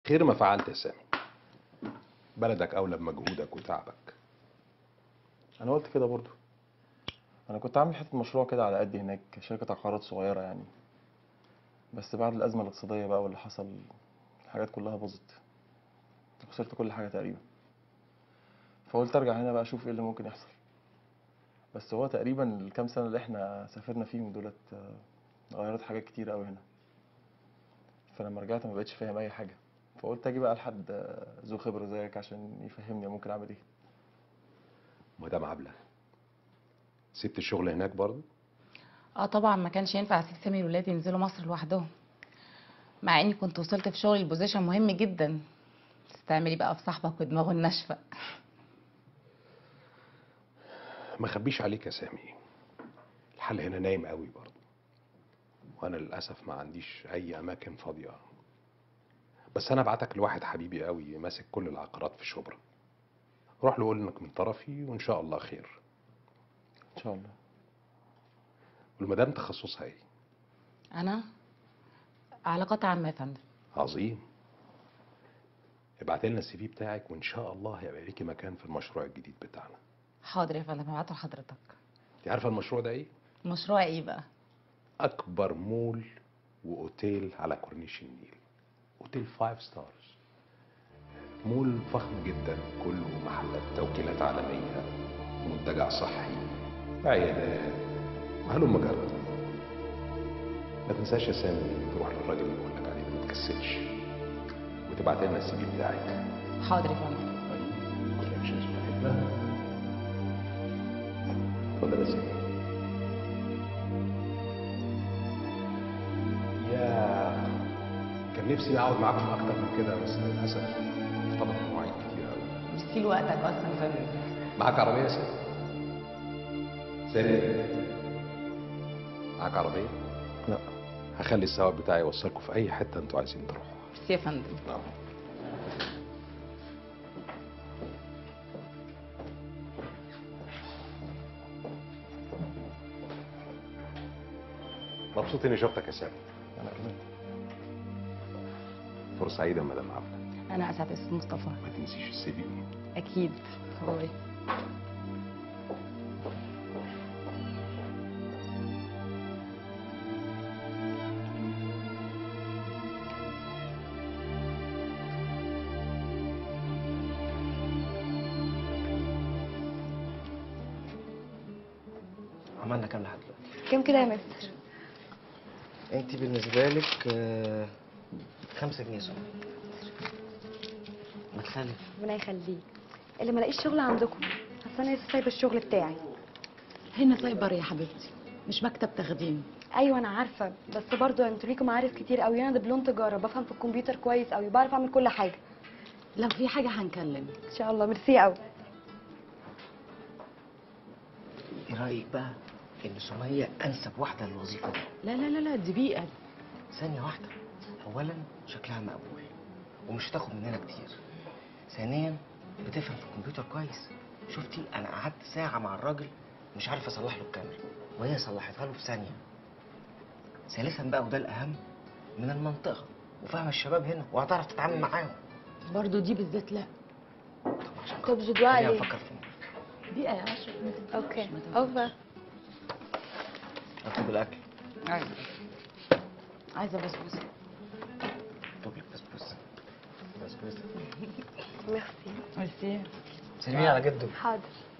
خير ما فعلت يا سامي بلدك اولى بمجهودك وتعبك انا قلت كده برضو انا كنت عامل حته مشروع كده على قد هناك شركه عقارات صغيره يعني بس بعد الازمه الاقتصاديه بقى واللي حصل الحاجات كلها باظت خسرت كل حاجه تقريبا فقلت ارجع هنا بقى اشوف ايه اللي ممكن يحصل بس هو تقريبا الكام سنه اللي احنا سافرنا فيهم دولت آه، غيرت حاجات كتير قوي هنا فلما رجعت ما بقتش فاهم اي حاجه فقلت اجي بقى لحد آه، ذو خبره زيك عشان يفهمني ممكن اعمل ايه مدام عبله سبت الشغل هناك برضه اه طبعا ما كانش ينفع اسيب سامي وولادي ينزلوا مصر لوحدهم مع اني كنت وصلت في شغلي لبوزيشن مهم جدا تستعملي بقى في صاحبك ودماغه الناشفه ما خبيش عليك يا سامي الحال هنا نايم قوي برضه وانا للاسف ما عنديش اي اماكن فاضيه بس انا بعتك لواحد حبيبي قوي ماسك كل العقارات في شبرا روح له قول انك من طرفي وان شاء الله خير ان شاء الله والمدام تخصصها ايه انا علاقات عامه يا فندم عظيم ابعت لنا السي في بتاعك وان شاء الله هيبقى ليكي مكان في المشروع الجديد بتاعنا حاضر يا فندم هبعته لحضرتك انت عارفه المشروع ده ايه مشروع ايه بقى اكبر مول واوتيل على كورنيش النيل اوتيل فايف ستارز مول فخم جدا كله محلات توكيلات عالميه منتجع صحي عيادات وهلم جرب ما تنساش يا سامي تروح للراجل اللي بقول لك عليه ده ما تكسلش وتبعت لنا السي في بتاعك حاضر يا فندم الكونكشنز بتاعتنا اتفضل يا سامي يا كان نفسي اقعد معاكم اكتر من كده بس للاسف ارتبط بمواعيد كتير قوي ميرسي لوقتك اصلا يا فندم معاك عربيه يا سامي سامي معاك عربيه لا هخلي السواق بتاعي يوصلكم في اي حته انتوا عايزين تروحوا ميرسي يا فندم آه. مبسوط اني شفتك يا سامي انا كمان فرصه سعيده يا مدام عبله انا اسعد استاذ مصطفى ما تنسيش السي في اكيد باي عملنا كام لحد دلوقتي كام كده يا مستر انت بالنسبه لك آه، خمسة جنيه سنة ما تخلي ربنا يخليك اللي ما لاقيش شغل عندكم اصل انا لسه سايبه الشغل بتاعي هنا سايبر يا حبيبتي مش مكتب تخديم ايوه انا عارفه بس برضو انتوا ليكم معارف كتير قوي انا دبلوم تجاره بفهم في الكمبيوتر كويس قوي بعرف اعمل كل حاجه لو في حاجه هنكلم ان شاء الله ميرسي قوي ايه رايك بقى ان سميه انسب واحده للوظيفه دي لا لا لا لا دي بيئه ثانيه واحده اولا شكلها مقبول ومش هتاخد مننا كتير ثانيا بتفهم في الكمبيوتر كويس شفتي انا قعدت ساعه مع الراجل مش عارف اصلح له الكاميرا وهي صلحتها له في ثانيه ثالثا بقى وده الاهم من المنطقه وفاهمه الشباب هنا وهتعرف تتعامل معاهم برضو دي بالذات لا طب عشان طب زدوا خلينا عليه نفكر فيه بيئه يا اشرف ما تنساش، اوكي ما تنساش. اوفر اطلب الاكل عايزه عايزه بسبوسه اطلب لك بسبوسه بسبوسه ميرسي ميرسي سلمي على جده حاضر